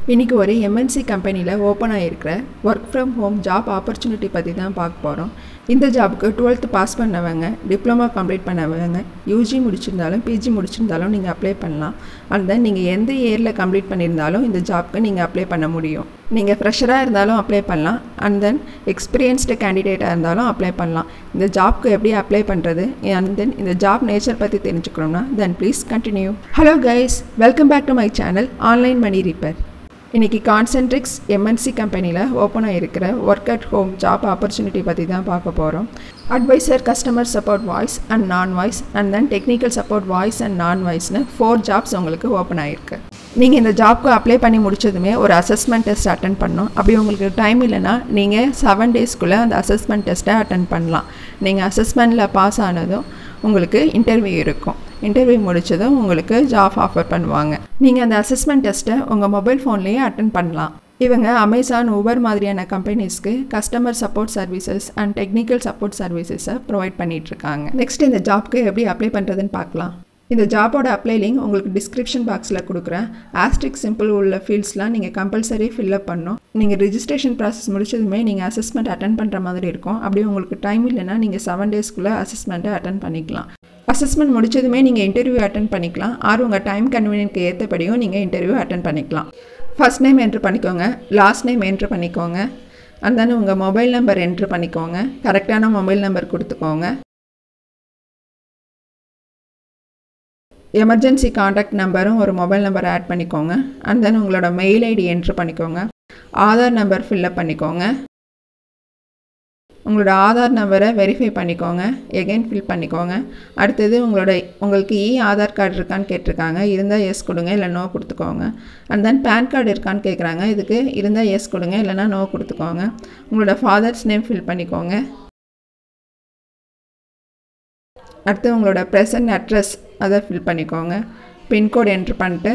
இன்றைக்கி ஒரு எம்என்சி கம்பெனியில் ஓப்பன் ஆகிருக்கிற work from home job opportunity பற்றி தான் பார்க்க போகிறோம் இந்த ஜாபுக்கு டுவெல்த்து பாஸ் பண்ணவங்க டிப்ளமா கம்ப்ளீட் பண்ணவங்க யூஜி முடிச்சிருந்தாலும் பிஜி முடிச்சிருந்தாலும் நீங்கள் அப்ளை பண்ணலாம் அண்ட் தென் நீங்கள் எந்த இயரில் கம்ப்ளீட் பண்ணியிருந்தாலும் இந்த ஜாப்க்கு நீங்கள் அப்ளை பண்ண முடியும் நீங்கள் ஃப்ரெஷராக இருந்தாலும் அப்ளை பண்ணலாம் அண்ட் தென் எக்ஸ்பீரியன்ஸ்டு கேண்டிடேட்டாக இருந்தாலும் அப்ளை பண்ணலாம் இந்த ஜாப்க்கு எப்படி அப்ளை பண்ணுறது அண்ட் தென் இந்த ஜாப் நேச்சர் பற்றி தெரிஞ்சுக்கணும்னா then please continue hello guys welcome back to my channel online money repair இன்றைக்கி கான்சென்ட்ரிக்ஸ் எம்என்சி கம்பெனியில் ஓப்பன் ஆகிருக்கிற work at home job opportunity பற்றி தான் பார்க்க போகிறோம் advisor customer support voice and non voice and then technical support voice and non வாய்ஸ்னு four jobs உங்களுக்கு open ஆகிருக்கு நீங்கள் இந்த ஜாப்க்கு அப்ளை பண்ணி முடிச்சதுமே ஒரு அசஸ்மெண்ட் டெஸ்ட் அட்டன் பண்ணணும் அப்படி உங்களுக்கு டைம் இல்லைன்னா நீங்கள் செவன் டேஸ்க்குள்ளே அந்த அசஸ்மெண்ட் டெஸ்ட்டை அட்டன் பண்ணலாம் நீங்கள் அசஸ்மெண்ட்டில் பாஸ் ஆனதும் உங்களுக்கு இன்டர்வியூ இருக்கும் இன்டர்வியூ முடித்ததும் உங்களுக்கு ஜாப் ஆஃபர் பண்ணுவாங்க நீங்கள் அந்த அசஸ்மெண்ட் டெஸ்ட்டை உங்கள் மொபைல் ஃபோன்லேயே அட்டன் பண்ணலாம் இவங்க அமேசான் ஊபர் மாதிரியான கம்பெனிஸ்க்கு customer support services and technical support சர்வீசஸை ப்ரொவைட் பண்ணிகிட்ருக்காங்க நெக்ஸ்ட் இந்த ஜாப்க்கு எப்படி அப்ளை பண்ணுறதுன்னு பார்க்கலாம் இந்த ஜாபோட அப்ளை லிங்க் உங்களுக்கு டிஸ்கிரிப்ஷன் பாக்ஸில் கொடுக்குறேன் ஆஸ்ட்ரிக் சிம்பிள் உள்ள ஃபீல்ட்ஸ்லாம் நீங்கள் கம்பல்சரி ஃபில்அப் பண்ணணும் நீங்கள் ரிஜிஸ்ட்ரேஷன் ப்ராசஸ் முடிச்சதுமே நீங்கள் அசஸ்மெண்ட் அட்டன் பண்ணுற மாதிரி இருக்கும் அப்படி உங்களுக்கு டைம் இல்லைன்னா நீங்கள் செவன் டேஸ்க்குள்ளே அசஸ்மெண்ட்டை அட்டன் பண்ணிக்கலாம் அசஸ்மெண்ட் முடிச்சதுமே நீங்கள் இன்டர்வியூ அட்டன் பண்ணிக்கலாம் ஆர் உங்கள் டைம் கன்வீனியன்ட்க்கு ஏற்றபடியும் நீங்கள் இன்டர்வியூ அட்டன் பண்ணிக்கலாம் ஃபஸ்ட் நேம் என்ட்ரு பண்ணிக்கோங்க லாஸ்ட் நேம் என்ட்ரு பண்ணிக்கோங்க அண்ட் தென் உங்கள் மொபைல் நம்பர் என்ட்ரு பண்ணிக்கோங்க கரெக்டான மொபைல் நம்பர் கொடுத்துக்கோங்க எமர்ஜென்சி காண்டாக்ட் நம்பரும் ஒரு மொபைல் நம்பர் ஆட் பண்ணிக்கோங்க அண்ட் தென் உங்களோட மெயில் ஐடி என்ட்ரு பண்ணிக்கோங்க ஆதார் நம்பர் ஃபில்லப் பண்ணிக்கோங்க உங்களோட ஆதார் நம்பரை வெரிஃபை பண்ணிக்கோங்க எகைன் ஃபில் பண்ணிக்கோங்க அடுத்தது உங்களோட உங்களுக்கு இ ஆதார் கார்டு இருக்கான்னு கேட்டிருக்காங்க இருந்தால் எஸ் கொடுங்க இல்லை நோ கொடுத்துக்கோங்க அண்ட் தென் பேன் கார்டு இருக்கான்னு கேட்குறாங்க இதுக்கு இருந்தால் எஸ் கொடுங்க இல்லைனா நோ கொடுத்துக்கோங்க உங்களோட ஃபாதர்ஸ் நேம் ஃபில் பண்ணிக்கோங்க அடுத்து உங்களோட ப்ரெசன்ட் அட்ரஸ் அதை ஃபில் பண்ணிக்கோங்க பின்கோடு என்ட்ரு பண்ணிட்டு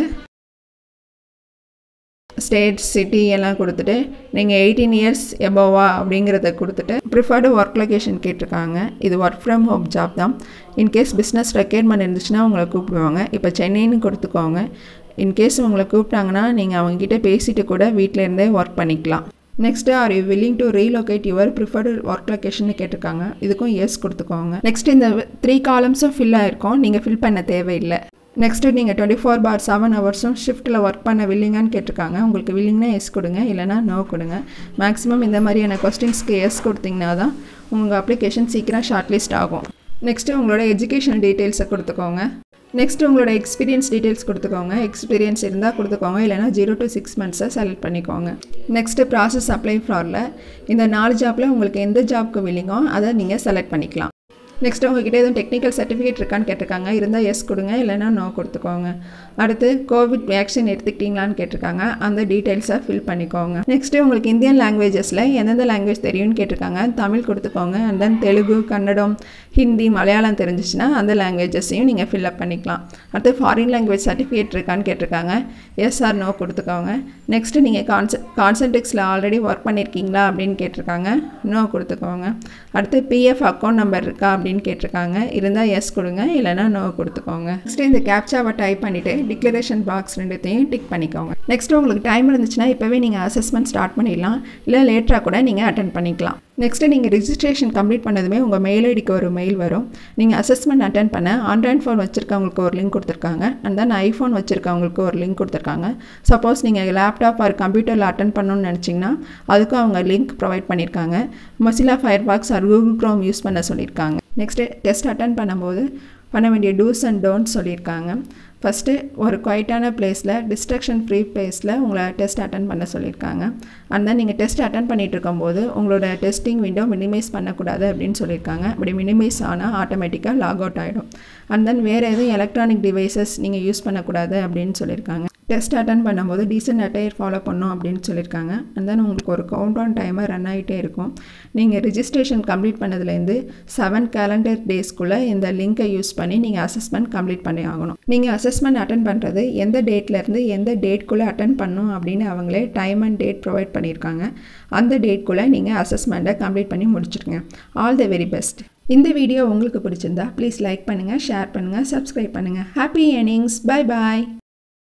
ஸ்டேட் சிட்டி எல்லாம் கொடுத்துட்டு நீங்கள் எயிட்டீன் இயர்ஸ் எபோவா அப்படிங்கிறத கொடுத்துட்டு ப்ரிஃபர்டு ஒர்க் லொக்கேஷன் கேட்டிருக்காங்க இது ஒர்க் ஃப்ரம் ஹோம் ஜாப் தான் இன்கேஸ் பிஸ்னஸ் ரெக்யர்மெண்ட் இருந்துச்சுன்னா உங்களை கூப்பிடுவாங்க இப்போ சென்னைன்னு கொடுத்துக்கோங்க இன்கேஸ் உங்களை கூப்பிட்டாங்கன்னா நீங்கள் அவங்கக்கிட்ட பேசிட்டு கூட வீட்டில் இருந்தே ஒர்க் பண்ணிக்கலாம் next are you willing to relocate your preferred work location கேட்டிருக்காங்க இதுக்கும் எஸ் கொடுத்துக்கோங்க நெக்ஸ்ட் இந்த த்ரீ காலம்ஸும் ஃபில் ஆகிருக்கும் நீங்கள் ஃபில் பண்ண தேவையில்லை நெக்ஸ்ட்டு நீங்கள் டுவெண்ட்டி ஃபோர் பார் செவன் ஹவர்ஸும் ஷிஃப்ட்டில் ஒர்க் பண்ண வில்லிங்கான்னு கேட்டிருக்காங்க உங்களுக்கு வில்லிங்னா எஸ் கொடுங்க இல்லைனா நோ கொடுங்க மேக்ஸிமம் இந்த மாதிரியான கொஸ்டின்ஸ்க்கு எஸ் கொடுத்தீங்கன்னா தான் உங்கள் அப்ளிகேஷன் சீக்கிரம் ஷார்ட் லிஸ்ட் ஆகும் நெக்ஸ்ட்டு உங்களோட எஜுகேஷனல் டீட்டெயில்ஸை கொடுத்துக்கோங்க நெக்ஸ்ட் உங்களோட எக்ஸ்பீரியன்ஸ் டீட்டெயில்ஸ் கொடுத்துக்கோங்க எக்ஸ்பீரியன்ஸ் இருந்தால் கொடுத்துக்கோங்க இல்லைனா ஜீரோ டு சிக்ஸ் மந்த்ஸை செலக்ட் பண்ணிக்கோங்க நெக்ஸ்ட்டு ப்ராசஸ் அப்ளை ஃபாரில் இந்த நாலு ஜாப்பில் உங்களுக்கு எந்த ஜாப்க்கு வில்லிங்கோ அதை நீங்கள் செலக்ட் பண்ணிக்கலாம் நெக்ஸ்ட் உங்ககிட்ட எதுவும் டெக்னிக்கல் சர்டிஃபிகேட் இருக்கான்னு கேட்டிருக்காங்க இருந்தால் எஸ் கொடுங்க இல்லைனா நோ கொடுத்துக்கோங்க அடுத்து கோவிட் வேக்சின் எடுத்துக்கிட்டீங்களான்னு கேட்டிருக்காங்க அந்த டீட்டெயில்ஸை ஃபில் பண்ணிக்கோங்க நெக்ஸ்ட்டு உங்களுக்கு இந்தியன் லாங்குவேஜஸில் எந்தெந்த லாங்குவேஜ் தெரியும்னு கேட்டிருக்காங்க தமிழ் கொடுத்துக்கோங்க அண்ட் தென் தெலுங்கு கன்னடம் ஹிந்தி மலையாளம் தெரிஞ்சிச்சுன்னா அந்த லாங்குவேஜஸையும் நீங்கள் ஃபில்அப் பண்ணிக்கலாம் அடுத்து ஃபாரின் லாங்குவேஜ் சர்டிஃபிகேட் இருக்கான்னு கேட்டிருக்காங்க எஸ் ஆர் நோ கொடுத்துக்கோங்க நெக்ஸ்ட்டு நீங்கள் கான்செ கான்சென்ட்ரிக்ஸில் ஆல்ரெடி ஒர்க் பண்ணியிருக்கீங்களா அப்படின்னு கேட்டிருக்காங்க நோ கொடுத்துக்கோங்க அடுத்து பிஎஃப் அக்கௌண்ட் நம்பர் இருக்கா அப்படின்னு கேட்டிருக்காங்க இருந்தால் எஸ் கொடுங்க இல்லைனா நோ கொடுத்துக்கோங்க நெக்ஸ்ட்டு இந்த கேப்சாவை டைப் பண்ணிவிட்டு டிக்ளரேஷன் பாக்ஸ் ரெண்டுத்தையும் டிக் பண்ணிக்கோங்க நெக்ஸ்ட்டு உங்களுக்கு டைம் இருந்துச்சுன்னா இப்போவே நீங்கள் அசஸ்மெண்ட் ஸ்டார்ட் பண்ணிடலாம் இல்லை லேட்டராக கூட நீங்கள் அட்டன் பண்ணிக்கலாம் நெக்ஸ்ட்டு நீங்கள் ரிஜிஸ்ட்ரேஷன் கம்ப்ளீட் பண்ணதுமே உங்கள் மெயில் ஐடிக்கு ஒரு மெயில் வரும் நீங்கள் அசஸ்மெண்ட் அட்டன் பண்ண ஆண்ட்ராய்ட் ஃபோன் வச்சுருக்கவங்களுக்கு ஒரு லிங்க் கொடுத்துருக்காங்க அண்ட் தென் ஐஃபோன் வச்சுருக்கவங்களுக்கு ஒரு லிங்க் கொடுத்துருக்காங்க சப்போஸ் நீங்கள் லேப்டாப் ஆர் கம்ப்யூட்டரில் அட்டன் பண்ணணும்னு நினச்சிங்கன்னா அதுக்கும் அவங்க லிங்க் ப்ரொவைட் பண்ணியிருக்காங்க Mozilla Firefox or Google Chrome use பண்ண சொல்லியிருக்காங்க நெக்ஸ்ட்டு டெஸ்ட் அட்டன் பண்ணும்போது பண்ண வேண்டிய டூஸ் அண்ட் டோன்ட்ஸ் சொல்லியிருக்காங்க ஃபஸ்ட்டு ஒரு குவைட்டான பிளேஸில் டிஸ்ட்ரக்ஷன் ஃப்ரீ பிளேஸில் உங்களை டெஸ்ட் அட்டன் பண்ண சொல்லியிருக்காங்க அண்ட் தென் நீங்கள் டெஸ்ட் அட்டன் பண்ணிகிட்டு இருக்கும்போது உங்களோட டெஸ்டிங் விண்டோ மினிமைஸ் பண்ணக்கூடாது அப்படின்னு சொல்லியிருக்காங்க அப்படி மினிமைஸ் ஆனால் ஆட்டோமேட்டிக்காக லாக் அவுட் ஆகிடும் அண்ட் தென் வேறு எதுவும் எலக்ட்ரானிக் டிவைசஸ் நீங்கள் யூஸ் பண்ணக்கூடாது அப்படின்னு சொல்லியிருக்காங்க டெஸ்ட் அட்டன் பண்ணும்போது டீசென்ட் அட்டையர் ஃபாலோ பண்ணும் அப்படின்னு சொல்லியிருக்காங்க அண்ட் தென் உங்களுக்கு ஒரு கவுண்ட் ஆன் டைமர் ரன் ஆகிட்டே இருக்கும் நீங்கள் ரிஜிஸ்ட்ரேஷன் கம்ப்ளீட் பண்ணதுலேருந்து செவன் கேலண்டர் டேஸ்க்குள்ளே இந்த லிங்க்கை யூஸ் பண்ணி நீங்கள் அசஸ்மெண்ட் கம்ப்ளீட் பண்ணி ஆகணும் நீங்கள் அசஸ்மெண்ட் அட்டன் பண்ணுறது எந்த டேட்லேருந்து எந்த டேட்குள்ளே அட்டன் பண்ணும் அப்படின்னு அவங்களே டைம் அண்ட் டேட் ப்ரொவைட் பண்ணியிருக்காங்க அந்த டேட்குள்ளே நீங்கள் அசஸ்மெண்ட்டை கம்ப்ளீட் பண்ணி முடிச்சிருங்க ஆல் த வெரி பெஸ்ட் இந்த வீடியோ உங்களுக்கு பிடிச்சிருந்தா ப்ளீஸ் லைக் பண்ணுங்கள் ஷேர் பண்ணுங்கள் சப்ஸ்கிரைப் பண்ணுங்கள் ஹாப்பி ஏர்னிங்ஸ் பை பாய்